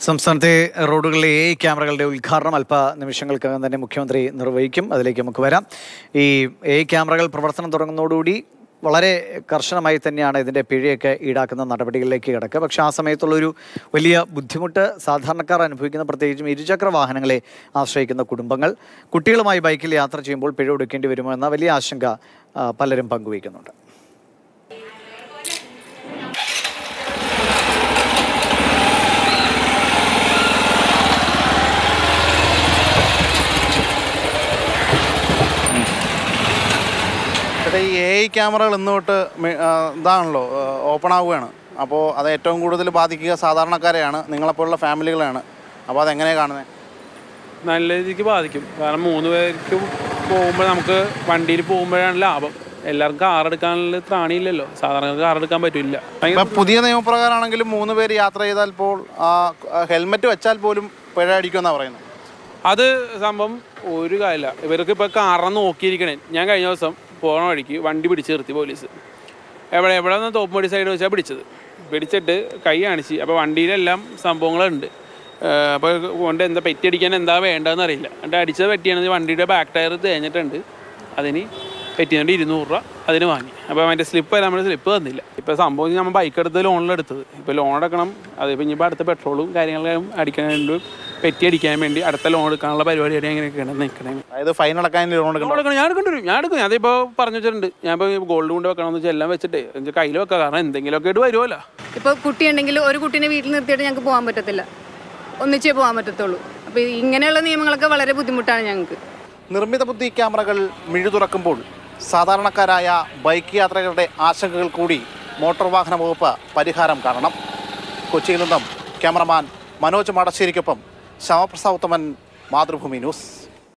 സംസ്ഥാനത്തെ റോഡുകളിലെ എ ക്യാമറകളുടെ ഉദ്ഘാടനം അല്പ നിമിഷങ്ങൾക്കകം തന്നെ മുഖ്യമന്ത്രി നിർവഹിക്കും അതിലേക്ക് നമുക്ക് വരാം ഈ എ ക്യാമറകൾ പ്രവർത്തനം തുടങ്ങുന്നതോടുകൂടി വളരെ കർശനമായി തന്നെയാണ് ഇതിൻ്റെ പിഴയൊക്കെ ഈടാക്കുന്ന നടപടികളിലേക്ക് കിടക്കുക പക്ഷേ ആ സമയത്തുള്ളൊരു വലിയ ബുദ്ധിമുട്ട് സാധാരണക്കാർ അനുഭവിക്കുന്ന പ്രത്യേകിച്ചും ഇരുചക്ര വാഹനങ്ങളെ ആശ്രയിക്കുന്ന കുടുംബങ്ങൾ കുട്ടികളുമായി ബൈക്കിൽ യാത്ര ചെയ്യുമ്പോൾ പിഴ കൊടുക്കേണ്ടി വരുമോ എന്ന വലിയ ആശങ്ക ആ, പലരും പങ്കുവയ്ക്കുന്നുണ്ട് ചേട്ടാ ഈ എ ഐ ക്യാമറകൾ ഇന്ന് തൊട്ട് മി- ആ, ഇതാണല്ലോ ഓപ്പൺ ആവുകയാണ് അപ്പോൾ അത് ഏറ്റവും കൂടുതൽ ബാധിക്കുക സാധാരണക്കാരെയാണ് നിങ്ങളെപ്പോലുള്ള ഫാമിലികളാണ് അപ്പോൾ അതെങ്ങനെയാണ് കാണുന്നത് നല്ല രീതിക്ക് ബാധിക്കും കാരണം മൂന്ന് പേർക്ക് പോകുമ്പോൾ നമുക്ക് വണ്ടിയിൽ പോകുമ്പോഴാണ് ലാഭം എല്ലാവർക്കും കാർ എടുക്കാനുള്ള ത്രാണിയില്ലല്ലോ സാധാരണക്കാർക്ക് കാർ എടുക്കാൻ പറ്റില്ല ഇപ്പം പുതിയ നിയമപ്രകാരമാണെങ്കിലും മൂന്ന് പേര് യാത്ര ചെയ്താൽ ഇപ്പോൾ ഹെൽമെറ്റ് വെച്ചാൽ പോലും പിഴ അടിക്കുമെന്നാണ് പറയുന്നത് അത് സംഭവം ഒരു കാര്യമില്ല ഇവർക്ക് ഇപ്പോൾ കാറന്ന് നോക്കിയിരിക്കണേ ഞാൻ കഴിഞ്ഞ ദിവസം പോണ വഴിക്ക് വണ്ടി പിടിച്ച് നിർത്തി പോലീസ് എവിടെ എവിടെ നിന്ന് തോപ്പുമടി സൈഡ് വെച്ചാൽ പിടിച്ചത് പിടിച്ചിട്ട് കൈ കാണിച്ച് അപ്പോൾ വണ്ടിയിലെല്ലാം സംഭവങ്ങളുണ്ട് അപ്പോൾ കൊണ്ട് എന്താ പെറ്റിയടിക്കാൻ എന്താ വേണ്ടതെന്ന് അറിയില്ല എന്നിട്ട് അടിച്ചത് പറ്റിയാണെങ്കിൽ വണ്ടിയുടെ ബാക്ക് ടയർ തേഞ്ഞിട്ടുണ്ട് അതിന് പറ്റിയുണ്ട് ഇരുന്നൂറ് രൂപ അതിന് വാങ്ങി അപ്പോൾ അതിൻ്റെ സ്ലിപ്പ് നമ്മൾ സ്ലിപ്പ് തന്നില്ല ഇപ്പോൾ സംഭവം നമ്മൾ ബൈക്ക് എടുത്ത് ലോണിലെടുത്തത് ഇപ്പോൾ ലോൺ എടുക്കണം അതിപ്പോൾ ഇനിയിപ്പോൾ അടുത്ത പെട്രോളും കാര്യങ്ങളും അടിക്കാൻ വേണ്ടി പെറ്റി അടിക്കാൻ വേണ്ടി അടുത്ത ലോൺ എടുക്കാനുള്ള പരിപാടിയാണ് എങ്ങനെയൊക്കെയാണ് നിൽക്കണേ അതായത് ഫൈൻ അടക്കാൻ ലോൺ ലോൺ എടുക്കണം എടുക്കണം ഞാൻ എടുക്കേണ്ടി വരും ഞാൻ എടുക്കും അതിപ്പോൾ പറഞ്ഞു വെച്ചിട്ടുണ്ട് ഞാൻ ഇപ്പോൾ ഗോൾഡ് കൊണ്ട് വെക്കണമെന്ന് വെച്ചാൽ എല്ലാം വെച്ചിട്ട് എൻ്റെ കയ്യിൽ വെക്കാം കാരണം എന്തെങ്കിലുമൊക്കെ ആയിട്ട് വരുമല്ലോ ഇപ്പോൾ കുട്ടിയുണ്ടെങ്കിൽ ഒരു കുട്ടീനെ വീട്ടിൽ നിർത്തിയിട്ട് ഞങ്ങൾക്ക് പോകാൻ പറ്റത്തില്ല ഒന്നിച്ചേ പോകാൻ പറ്റത്തുള്ളൂ അപ്പോൾ ഇങ്ങനെയുള്ള നിയമങ്ങളൊക്കെ വളരെ ബുദ്ധിമുട്ടാണ് ഞങ്ങൾക്ക് നിർമ്മിത ബുദ്ധി ക്യാമറകൾ മിഴു തുറക്കുമ്പോൾ സാധാരണക്കാരായ ബൈക്ക് യാത്രികരുടെ ആശങ്കകൾ കൂടി മോട്ടോർ വാഹന വകുപ്പ് പരിഹാരം കാണണം കൊച്ചിയിൽ നിന്നും ക്യാമറമാൻ മനോജ് മാടശ്ശേരിക്കൊപ്പം ശ്യാമപ്രസാദ് ഉത്തമൻ മാതൃഭൂമി ന്യൂസ്